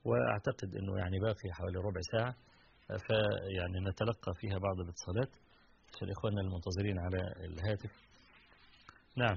وأعتقد أنه يعني باقي حوالي ربع ساعة فيعني نتلقى فيها بعض الاتصالات عشان إخواننا المنتظرين على الهاتف نعم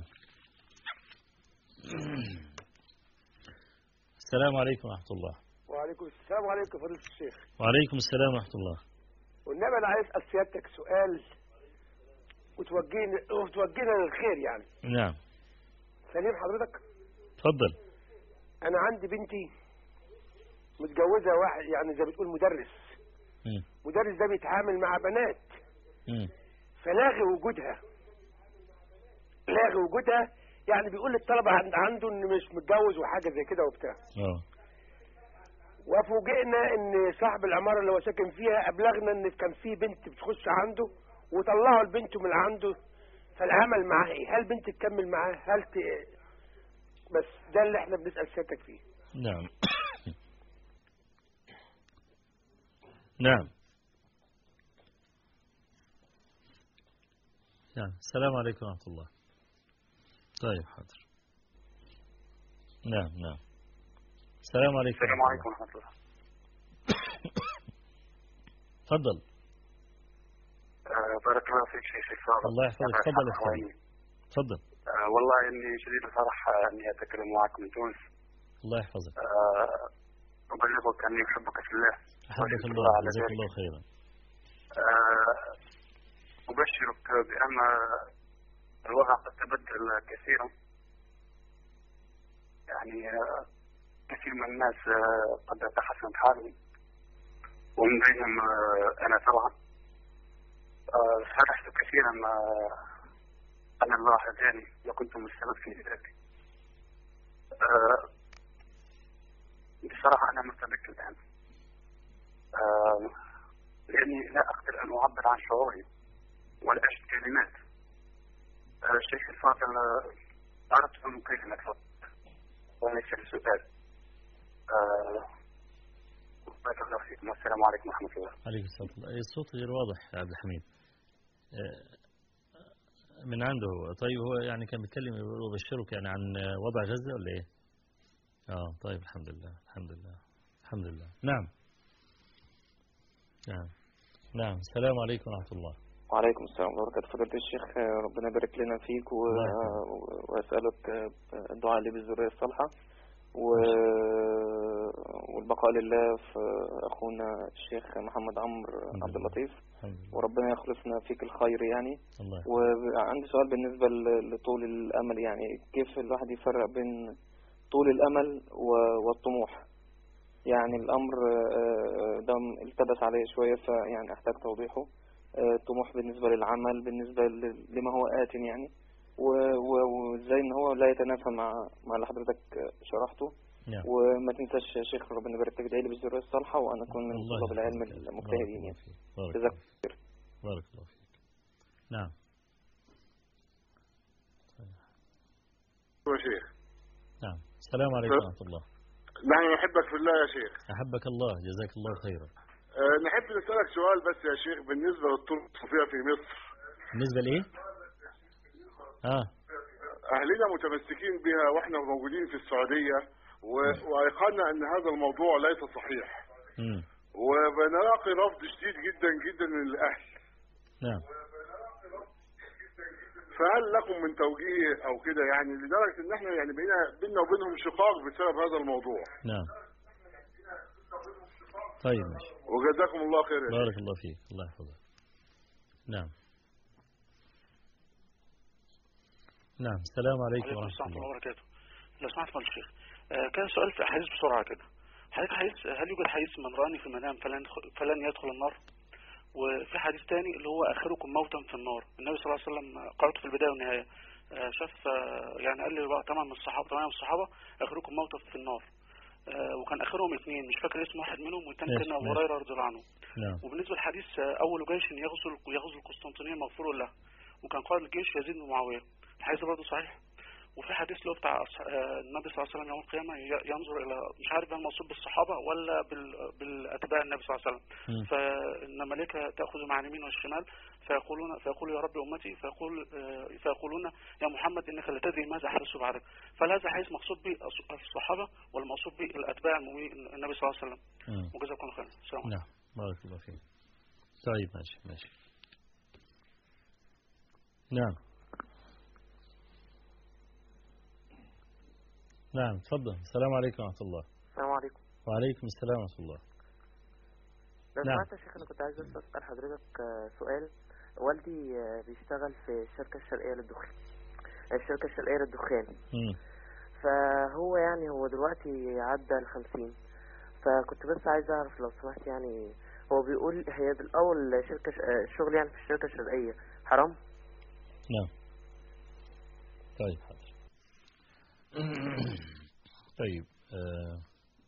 السلام عليكم ورحمة الله وعليكم السلام عليكم فضيلة الشيخ وعليكم السلام ورحمة الله والنبي انا عايز اسال سيادتك سؤال وتوجهني وتوجهنا للخير يعني نعم سليم حضرتك تفضل انا عندي بنتي متجوزه واحد يعني زي بتقول مدرس مم. مدرس ده بيتعامل مع بنات مم. فلاغي وجودها لاغي وجودها يعني بيقول للطلبه عند عنده انه مش متجوز وحاجه زي كده وبتاع اه وفوجئنا ان صاحب العماره اللي هو ساكن فيها ابلغنا ان كان في بنت بتخش عنده وطلعوا البنت من عنده فالعمل معاه ايه؟ هل بنت تكمل معاه؟ هل ت... بس ده اللي احنا بنسال سيادتك فيه. نعم نعم نعم السلام عليكم ورحمة الله طيب حاضر نعم نعم السلام عليكم السلام ورحمة عليكم ورحمة الله الله. تفضل آه، بارك الله فيك شيخ الفاضل الله يحفظك. تفضل يا أخوي. تفضل آه، والله اني شديد الفرح آه، اني اتكلم معك من تونس الله يحفظك آه، ابلغك اني احبك في الله أحبك وأشكر الله على جزاك ذلك. الله خيرا آه، أبشرك بأن الوضع قد تبدل كثيرا يعني آه، كثير من الناس آه، قد تحسنت حالهم ومن بينهم آه، أنا طبعا آه، فرحت كثيرا آه، أن الله هداني وكنتم السبب في ذلك آه، بصراحة أنا مرتبك الآن آه، لأني لا أقدر أن أعبر عن شعوري ولا أجد كلمات آه، الشيخ الفاضل آه، أردت أن أكلمك فقط وليس لسؤال آه، بارك الله فيكم والسلام عليكم ورحمة الله عليكم السلام ورحمة الله. الصوت غير واضح يا عبد الحميد آه، من عنده هو طيب هو يعني كان بيتكلم يقول وبشرك يعني عن آه، وضع غزة ولا ايه اه طيب الحمد لله الحمد لله الحمد لله نعم نعم نعم السلام عليكم ورحمة الله وعليكم السلام ورحمة الله وبركاته فضيلة الشيخ آه، ربنا يبارك لنا فيك و... الله يحفظك. و- وأسألك آه، الدعاء لي بالذرية الصالحة و... والبقاء لله في أخونا الشيخ محمد عمرو الحمد عبد لله. اللطيف الحمد لله وربنا يخلصنا فيك الخير يعني الله يحفظك. وعندي سؤال بالنسبة ل- لطول الأمل يعني كيف الواحد يفرق بين طول الأمل و- والطموح يعني الأمر آه، ده التبس عليه شوية فيعني أحتاج توضيحه آه، الطموح بالنسبة للعمل بالنسبة ل- لما هو آت يعني و- و- وازاي ان هو لا يتنافى مع مع اللي حضرتك شرحته نعم وما تنساش يا شيخ ربنا يبارك فيك ادعي لي بالذريه الصالحه وان اكون من الله طلاب العلم يحفظك. بارك المجتهدين الله يعني فيك. بارك جزاك الله خير بارك الله فيك نعم يا شيخ نعم السلام عليكم ورحمة الله نحن نحبك في الله يا شيخ أحبك الله جزاك الله خيرا أه نحب نسألك سؤال بس يا شيخ بالنسبة للطرق الصوفية في مصر بالنسبة لإيه؟ آه أهلنا متمسكين بها وإحنا موجودين في السعودية و- وأيقنا أن هذا الموضوع ليس صحيح مم. وبنلاقي رفض شديد جدا جدا من الأهل نعم فهل لكم من توجيه أو كده يعني لدرجة إن إحنا يعني بينا بينا وبينهم شقاق بسبب هذا الموضوع نعم طيب ماشي وجزاكم الله خير يا شيخ. بارك الله فيك الله يحفظك نعم نعم السلام عليكم عليكم ورحمة السلام ورحمة الله الله وبركاته لو سمحت فضل الشيخ آه، كان سؤال في أحاديث بسرعة كده حضرتك حديث هل يوجد حديث من راني في المنام فلن يدخل, فلن يدخل النار وفي حديث تاني اللي هو آخركم موتا في النار النبي صلى الله عليه وسلم قرأته في البداية والنهاية آه، شاف آه، يعني قال لي بقى تمام من الصحابة تمام من الصحابة آخركم موتا في النار آه، وكان آخرهم اثنين مش فاكر اسم واحد منهم والتاني ماشي، كان أبو ماشي. هريرة رضي الله عنه نعم وبالنسبة للحديث آه، أول جيش يغزو يغزو القسطنطينية مغفور له وكان قائد الجيش يزيد بن معاوية الحديث برضه صحيح وفي حديث اللي هو بتاع أصح- آه، النبي صلى الله عليه وسلم يوم القيامة ي- ينظر إلى مش عارف هل المقصود بالصحابة ولا بال- بالأتباع النبي صلى الله عليه وسلم مم. فإن الملائكة تأخذ مع اليمين والشمال فيقولون فيقول يا رب أمتي فيقول آه، فيقولون يا محمد إنك لا تدري ماذا حدث بعدك فهل هذا حديث مقصود به الص- الصحابة ولا مقصود به الأتباع المؤمنين النبي صلى الله عليه وسلم مم. وجزاكم الله خير السلام عليكم نعم بارك الله فيك طيب ماشي ماشي نعم نعم تفضل السلام عليكم ورحمة الله السلام عليكم وعليكم السلام ورحمة الله لو نعم. سمحت يا شيخ انا كنت عايز بس اسال حضرتك آه، سؤال والدي آه، بيشتغل في الشركه الشرقيه للدخان الشركه الشرقيه للدخان مم. فهو يعني هو دلوقتي عدى الخمسين فكنت بس عايز اعرف لو سمحت يعني هو بيقول هي بالاول شركه ش- آه، الشغل يعني في الشركه الشرقيه حرام نعم طيب حاضر طيب آه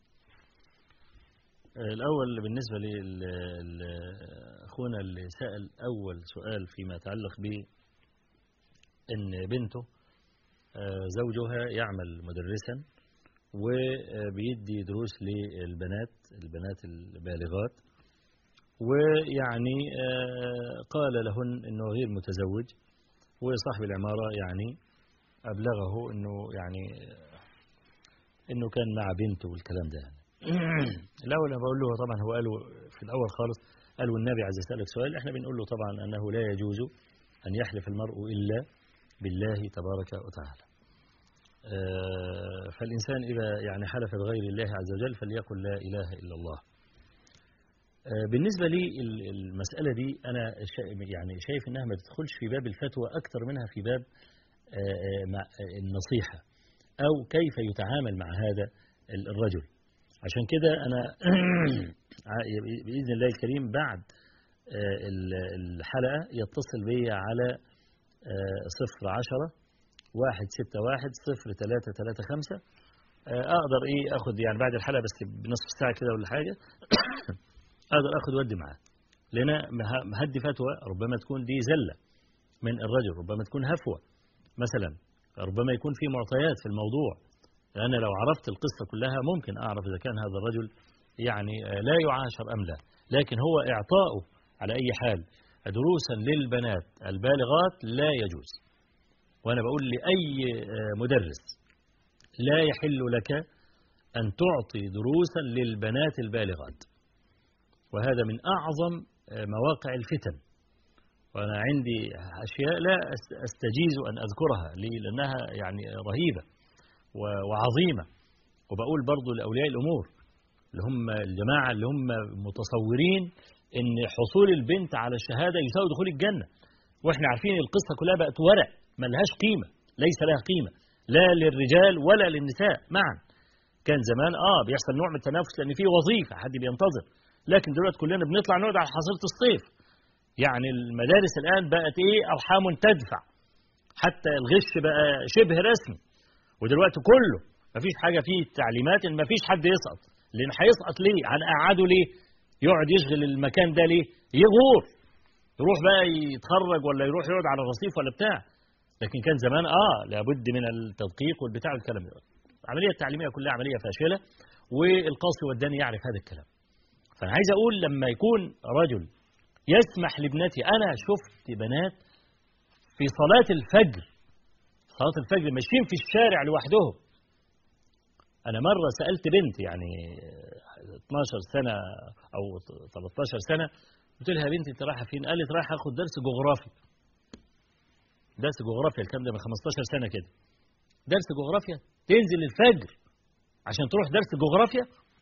آه، الأول بالنسبة لأخونا اللي سأل أول سؤال فيما يتعلق ب إن بنته آه، زوجها يعمل مدرسا وبيدي دروس للبنات البنات البالغات ويعني آه، قال لهن انه غير متزوج وصاحب العمارة يعني أبلغه أنه يعني أنه كان مع بنته والكلام ده يعني. الأول أنا بقول له طبعا هو قالوا في الأول خالص قالوا النبي عايز يسألك سؤال إحنا بنقول له طبعا أنه لا يجوز أن يحلف المرء إلا بالله تبارك وتعالى آه، فالإنسان إذا يعني حلف بغير الله عز وجل فليقل لا إله إلا الله آه، بالنسبة لي ال- المسألة دي أنا شا- يعني شايف إنها ما تدخلش في باب الفتوى أكثر منها في باب آه، آه، مع آه، النصيحة أو كيف يتعامل مع هذا ال- الرجل عشان كده أنا ع- بإذن الله الكريم بعد آه، ال- الحلقة يتصل بي على آه، صفر عشرة واحد ستة واحد صفر ثلاثة ثلاثة خمسة آه، أقدر إيه أخد يعني بعد الحلقة بس بنصف ساعة كده ولا حاجة أقدر أخد ودي معاه لأن مه- مهدي فتوى ربما تكون دي زلة من الرجل ربما تكون هفوة مثلا ربما يكون في معطيات في الموضوع أنا لو عرفت القصة كلها ممكن أعرف إذا كان هذا الرجل يعني آه، لا يعاشر أم لا لكن هو إعطاؤه على أي حال دروسا للبنات البالغات لا يجوز وأنا بقول لأي آه، مدرس لا يحل لك أن تعطي دروسا للبنات البالغات وهذا من أعظم آه، مواقع الفتن وأنا عندي أشياء لا أست- أستجيز أن أذكرها لي- لأنها يعني رهيبة و- وعظيمة وبقول برضو لأولياء الأمور اللي هم الجماعة اللي هم متصورين أن حصول البنت على الشهادة يساوي دخول الجنة وإحنا عارفين القصة كلها بقت ورق ملهاش قيمة ليس لها قيمة لا للرجال ولا للنساء معا كان زمان آه بيحصل نوع من التنافس لأن في وظيفة حد بينتظر لكن دلوقتي كلنا بنطلع نقعد على حصيرة الصيف يعني المدارس الآن بقت إيه أرحام تدفع حتى الغش بقى شبه رسمي ودلوقتي كله مفيش حاجة فيه تعليمات إن مفيش حد يسقط لأن هيسقط ليه هنقعده ليه يقعد يشغل المكان ده ليه يغور يروح بقى يتخرج ولا يروح يقعد على الرصيف ولا بتاع لكن كان زمان اه لابد من التدقيق والبتاع والكلام ده العملية التعليمية كلها عملية فاشلة والقاصي والداني يعرف هذا الكلام فأنا عايز أقول لما يكون رجل يسمح لابنتي أنا شفت بنات في صلاة الفجر صلاة الفجر ماشيين في الشارع لوحدهم أنا مرة سألت بنت يعني 12 سنة أو 13 سنة قلت لها يا بنتي أنت رايحة فين؟ قالت رايحة آخد درس جغرافي درس جغرافيا الكلام ده من 15 سنة كده درس جغرافيا تنزل الفجر عشان تروح درس جغرافيا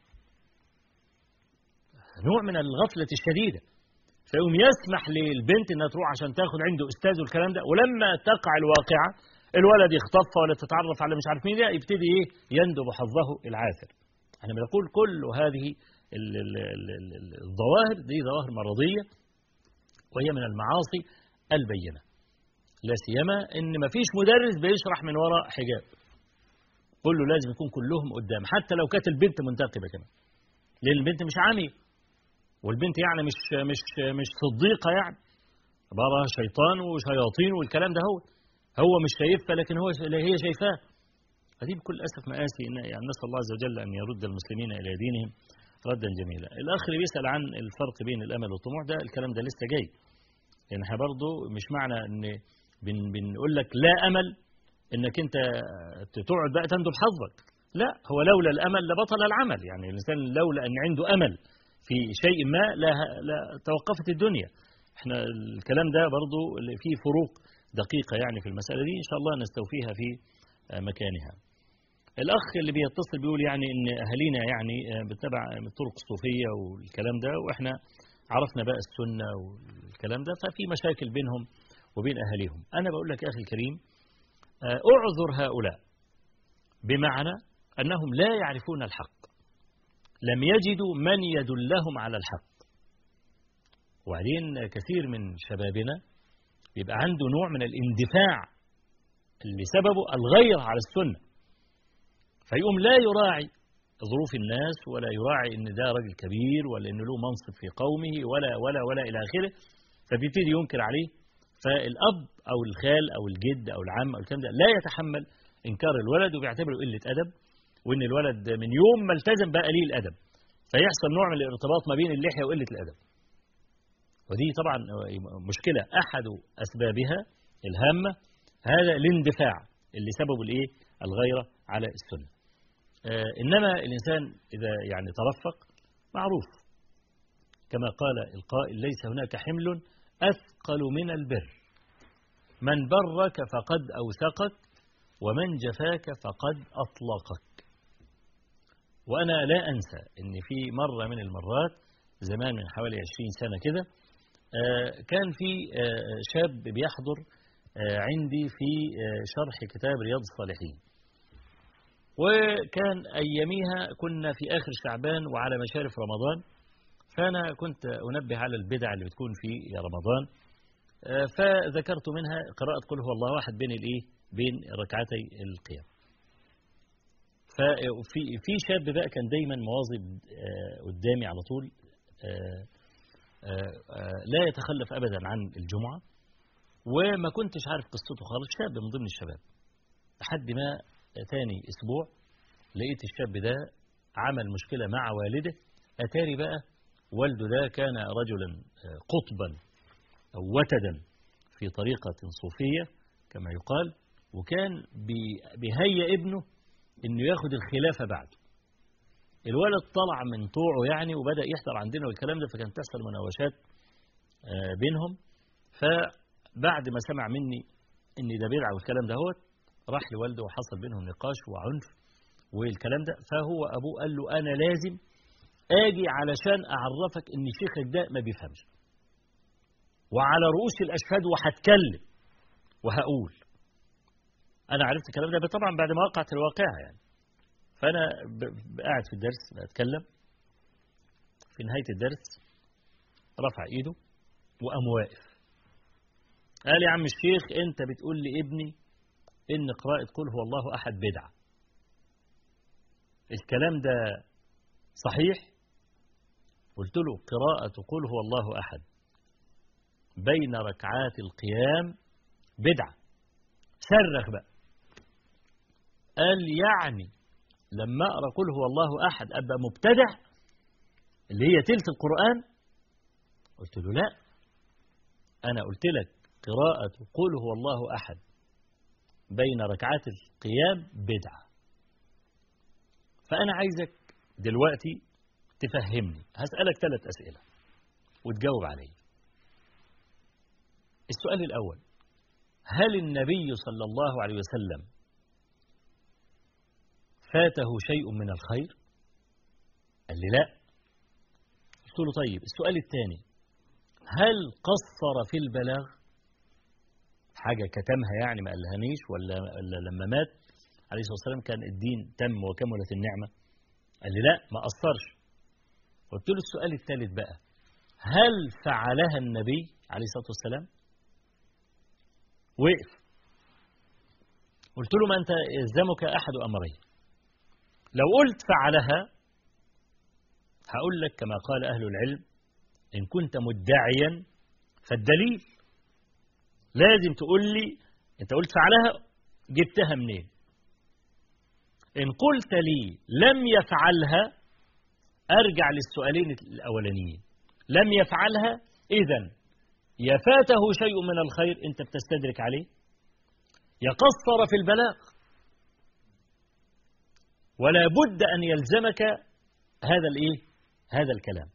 نوع من الغفلة الشديدة فيقوم يسمح للبنت انها تروح عشان تاخد عنده استاذ والكلام ده ولما تقع الواقعة الولد يخطفها ولا تتعرف على مش عارف مين ده يبتدي ايه يندب حظه العاثر احنا بنقول كل هذه ال- ال- ال- ال- ال- الظواهر دي ظواهر مرضية وهي من المعاصي البينة لا سيما ان مفيش مدرس بيشرح من وراء حجاب كله لازم يكون كلهم قدام حتى لو كانت البنت منتقبة كمان لان البنت مش عامية والبنت يعني مش مش مش صديقة يعني عبارة شيطان وشياطين والكلام ده هو هو مش شايفها لكن هو هي شايفاه هذه بكل أسف مآسي إن يعني نسأل الله عز وجل أن يرد المسلمين إلى دينهم ردا جميلا الأخ اللي بيسأل عن الفرق بين الأمل والطموح ده الكلام ده لسه جاي يعني احنا برضه مش معنى ان بن بنقول لك لا أمل انك انت تقعد بقى تندب حظك لا هو لولا الأمل لبطل العمل يعني الإنسان لولا أن عنده أمل في شيء ما لا, لا توقفت الدنيا احنا الكلام ده برضه فيه فروق دقيقة يعني في المسألة دي إن شاء الله نستوفيها في مكانها الأخ اللي بيتصل بيقول يعني إن أهالينا يعني بتبع الطرق الصوفية والكلام ده وإحنا عرفنا بقى السنة والكلام ده ففي مشاكل بينهم وبين أهاليهم أنا بقول لك يا أخي الكريم أعذر هؤلاء بمعنى أنهم لا يعرفون الحق لم يجدوا من يدلهم على الحق وبعدين كثير من شبابنا يبقى عنده نوع من الاندفاع اللي سببه الغير على السنة فيقوم لا يراعي ظروف الناس ولا يراعي ان ده راجل كبير ولا انه له منصب في قومه ولا ولا ولا الى اخره فبيبتدي ينكر عليه فالاب او الخال او الجد او العم او الكلام ده لا يتحمل انكار الولد وبيعتبره قله ادب وان الولد من يوم ما التزم بقى قليل الادب فيحصل نوع من الارتباط ما بين اللحيه وقله الادب ودي طبعا مشكله احد اسبابها الهامه هذا الاندفاع اللي سببه الايه الغيره على السنه آه انما الانسان اذا يعني ترفق معروف كما قال القائل ليس هناك حمل اثقل من البر من برك فقد اوثقك ومن جفاك فقد اطلقك وانا لا انسى ان في مره من المرات زمان من حوالي 20 سنه كده آه كان في آه شاب بيحضر عندي في شرح كتاب رياض الصالحين وكان أياميها كنا في آخر شعبان وعلى مشارف رمضان فأنا كنت أنبه على البدع اللي بتكون في رمضان فذكرت منها قراءة قل هو الله واحد بين الإيه بين ركعتي القيام ففي في شاب بقى كان دايما مواظب قدامي على طول لا يتخلف أبدا عن الجمعة وما كنتش عارف قصته خالص شاب من ضمن الشباب لحد ما تاني اسبوع لقيت الشاب ده عمل مشكلة مع والده أتاري بقى والده ده كان رجلا قطبا أو وتدا في طريقة صوفية كما يقال وكان بيهيئ ابنه انه ياخد الخلافة بعده الولد طلع من طوعه يعني وبدأ يحضر عندنا والكلام ده فكانت تحصل مناوشات بينهم ف بعد ما سمع مني ان ده بدعه والكلام ده هو راح لوالده وحصل بينهم نقاش وعنف والكلام ده فهو ابوه قال له انا لازم اجي علشان اعرفك ان شيخك ده ما بيفهمش وعلى رؤوس الاشهاد وهتكلم وهقول انا عرفت الكلام ده طبعا بعد ما وقعت الواقعه يعني فانا قاعد في الدرس بتكلم في نهايه الدرس رفع ايده وقام واقف قال يا عم الشيخ انت بتقول لابني ان قراءة قل هو الله احد بدعة الكلام ده صحيح قلت له قراءة قل هو الله احد بين ركعات القيام بدعة صرخ بقى قال يعني لما اقرا قل هو الله احد ابقى مبتدع اللي هي تلت القرآن قلت له لا انا قلت لك قراءة قل هو الله أحد بين ركعات القيام بدعة فأنا عايزك دلوقتي تفهمني هسألك ثلاث أسئلة وتجاوب علي السؤال الأول هل النبي صلى الله عليه وسلم فاته شيء من الخير قال لي لا قلت له طيب السؤال الثاني هل قصر في البلاغ حاجة كتمها يعني ما قالهانيش ولا, ولا لما مات عليه الصلاة والسلام كان الدين تم وكملت النعمة قال لي لا ما قصرش قلت له السؤال الثالث بقى هل فعلها النبي عليه الصلاة والسلام وقف قلت له ما أنت يلزمك أحد أمرين لو قلت فعلها هقول لك كما قال أهل العلم إن كنت مدعيا فالدليل لازم تقول لي أنت قلت فعلها جبتها منين إن قلت لي لم يفعلها أرجع للسؤالين الأولانيين لم يفعلها إذا يفاته شيء من الخير أنت بتستدرك عليه يقصر في البلاغ ولا بد أن يلزمك هذا الإيه هذا الكلام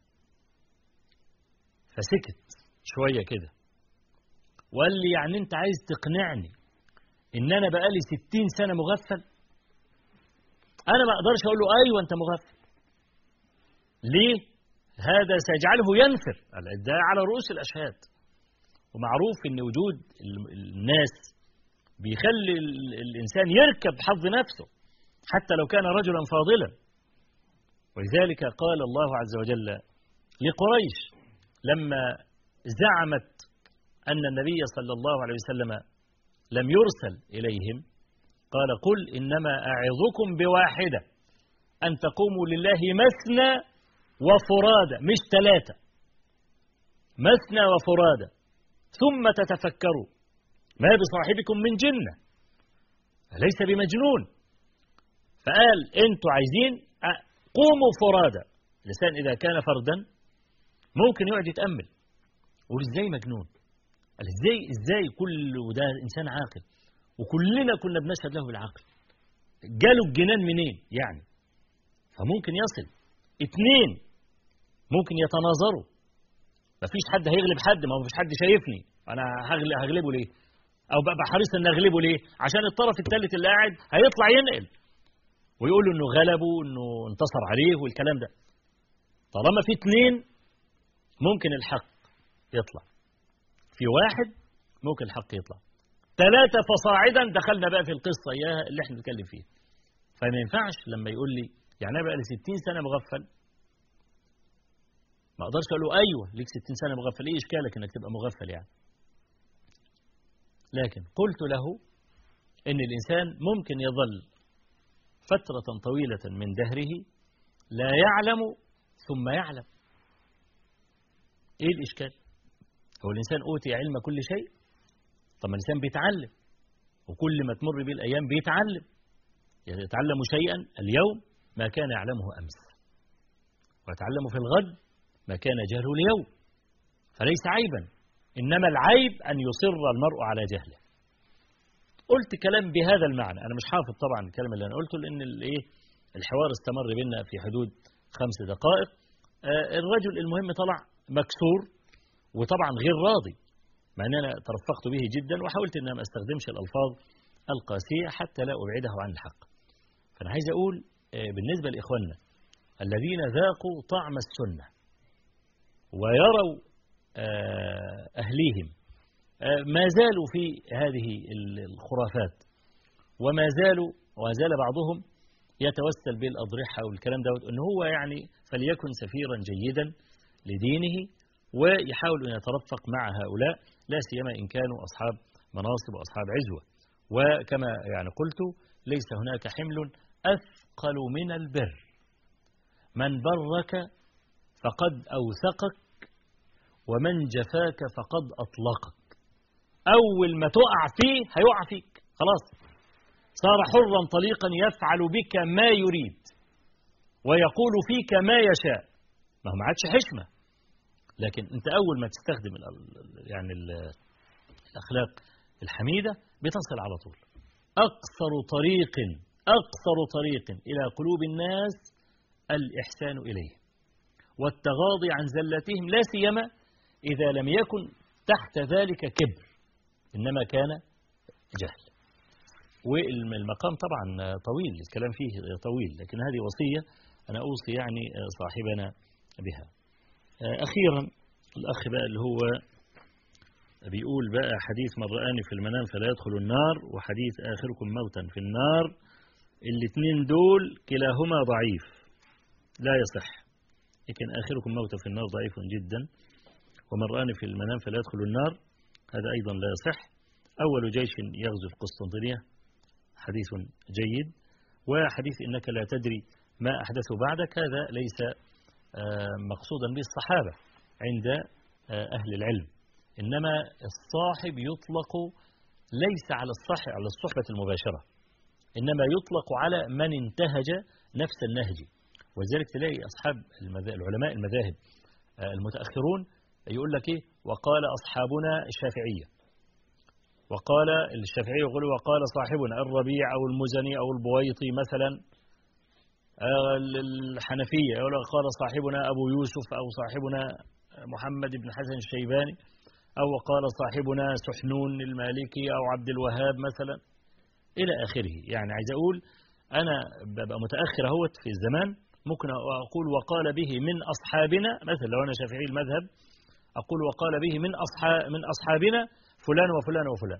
فسكت شوية كده وقال لي يعني أنت عايز تقنعني إن أنا بقالي ستين سنة مغفل أنا ما أقدرش أقول له أيوة أنت مغفل ليه هذا سيجعله ينفر الإدعاء على رؤوس الأشهاد ومعروف أن وجود الناس بيخلي الإنسان يركب حظ نفسه حتى لو كان رجلا فاضلا ولذلك قال الله عز وجل لقريش لما زعمت أن النبي صلى الله عليه وسلم لم يرسل إليهم قال قل إنما أعظكم بواحدة أن تقوموا لله مثنى وفرادى مش ثلاثة مثنى وفرادى ثم تتفكروا ما بصاحبكم من جنة ليس بمجنون فقال انتوا عايزين قوموا فرادى الإنسان إذا كان فردا ممكن يقعد يتأمل يقول ازاي مجنون قال ازاي ازاي كل وده إنسان عاقل وكلنا كنا بنشهد له بالعقل جاله الجنان منين يعني فممكن يصل اثنين ممكن يتناظروا مفيش حد هيغلب حد ما هو مفيش حد شايفني انا هغلبه ليه او ببقى حريص ان اغلبه ليه عشان الطرف الثالث اللي قاعد هيطلع ينقل ويقول انه غلبه انه انتصر عليه والكلام ده طالما في اثنين ممكن الحق يطلع في واحد ممكن الحق يطلع ثلاثة فصاعدا دخلنا بقى في القصة إياها اللي احنا بنتكلم فيها فما ينفعش لما يقول لي يعني أنا بقى لي 60 سنة مغفل ما أقدرش أقول له أيوه ليك 60 سنة مغفل إيه إشكالك إنك تبقى مغفل يعني لكن قلت له إن الإنسان ممكن يظل فترة طويلة من دهره لا يعلم ثم يعلم إيه الإشكال هو الإنسان أوتي علم كل شيء طب ما الإنسان بيتعلم وكل ما تمر به الأيام بيتعلم يتعلم شيئا اليوم ما كان يعلمه أمس ويتعلم في الغد ما كان جهله اليوم فليس عيبا إنما العيب أن يصر المرء على جهله قلت كلام بهذا المعنى أنا مش حافظ طبعا الكلام اللي أنا قلته لأن الإيه الحوار استمر بينا في حدود خمس دقائق الرجل المهم طلع مكسور وطبعا غير راضي مع أن أنا ترفقت به جدا وحاولت أن ما استخدمش الألفاظ القاسية حتى لا أبعده عن الحق فأنا عايز أقول بالنسبة لإخواننا الذين ذاقوا طعم السنة ويروا أهليهم ما زالوا في هذه الخرافات وما زالوا وزال بعضهم يتوسل بالأضرحة والكلام دوت أنه هو يعني فليكن سفيرا جيدا لدينه ويحاول أن يترفق مع هؤلاء لا سيما إن كانوا أصحاب مناصب وأصحاب عزوة وكما يعني قلت ليس هناك حمل أثقل من البر من برك فقد أوثقك ومن جفاك فقد أطلقك أول ما تقع فيه هيقع فيك خلاص صار حرا طليقا يفعل بك ما يريد ويقول فيك ما يشاء ما هو ما عادش حشمة لكن أنت أول ما تستخدم ال يعني ال الأخلاق الحميدة بتصل على طول أقصر طريق أقصر طريق إلى قلوب الناس الإحسان إليه والتغاضي عن زلتهم لا سيما إذا لم يكن تحت ذلك كبر إنما كان جهل والمقام طبعا طويل الكلام فيه طويل لكن هذه وصية أنا أوصي يعني صاحبنا بها أخيرا الأخ بقى اللي هو بيقول بقى حديث من رآني في المنام فلا يدخل النار وحديث آخركم موتا في النار الاثنين دول كلاهما ضعيف لا يصح لكن آخركم موتا في النار ضعيف جدا ومن رآني في المنام فلا يدخل النار هذا أيضا لا يصح أول جيش يغزو القسطنطينية حديث جيد وحديث إنك لا تدري ما أحدثه بعدك هذا ليس مقصودا به الصحابة عند أهل العلم إنما الصاحب يطلق ليس على الصح على الصحبة المباشرة إنما يطلق على من انتهج نفس النهج ولذلك تلاقي أصحاب المذا- العلماء المذاهب آه، المتأخرون يقول لك إيه وقال أصحابنا الشافعية وقال الشافعي يقول وقال صاحبنا الربيع أو المزني أو البويطي مثلا آه، الحنفية يقول قال صاحبنا أبو يوسف أو صاحبنا محمد بن حسن الشيباني أو قال صاحبنا سحنون المالكي أو عبد الوهاب مثلا إلى آخره يعني عايز أقول أنا ببقى متأخر اهوت في الزمان ممكن أقول وقال به من أصحابنا مثلا لو أنا شافعي المذهب أقول وقال به من أصحاب من أصحابنا فلان وفلان وفلان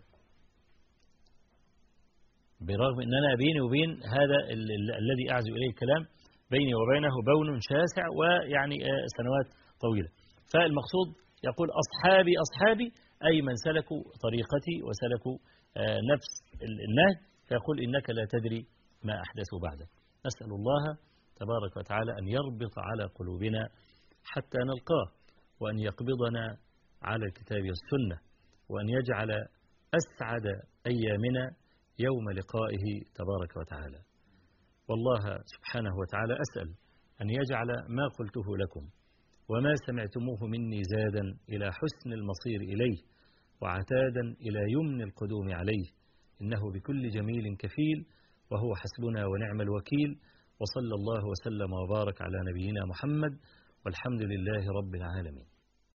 برغم أن أنا بيني وبين هذا ال- ال- الذي أعزو إليه الكلام بيني وبينه بون شاسع ويعني آه، سنوات طويلة فالمقصود يقول أصحابي أصحابي أي من سلكوا طريقتي وسلكوا آه، نفس ال- النهج فيقول إنك لا تدري ما أحدثوا بعدك نسأل الله تبارك وتعالى أن يربط على قلوبنا حتى نلقاه وأن يقبضنا على الكتاب والسنة وأن يجعل أسعد أيامنا يوم لقائه تبارك وتعالى والله سبحانه وتعالى أسأل أن يجعل ما قلته لكم وما سمعتموه مني زادا إلى حسن المصير إليه وعتادا إلى يمن القدوم عليه إنه بكل جميل كفيل وهو حسبنا ونعم الوكيل وصلى الله وسلم وبارك على نبينا محمد والحمد لله رب العالمين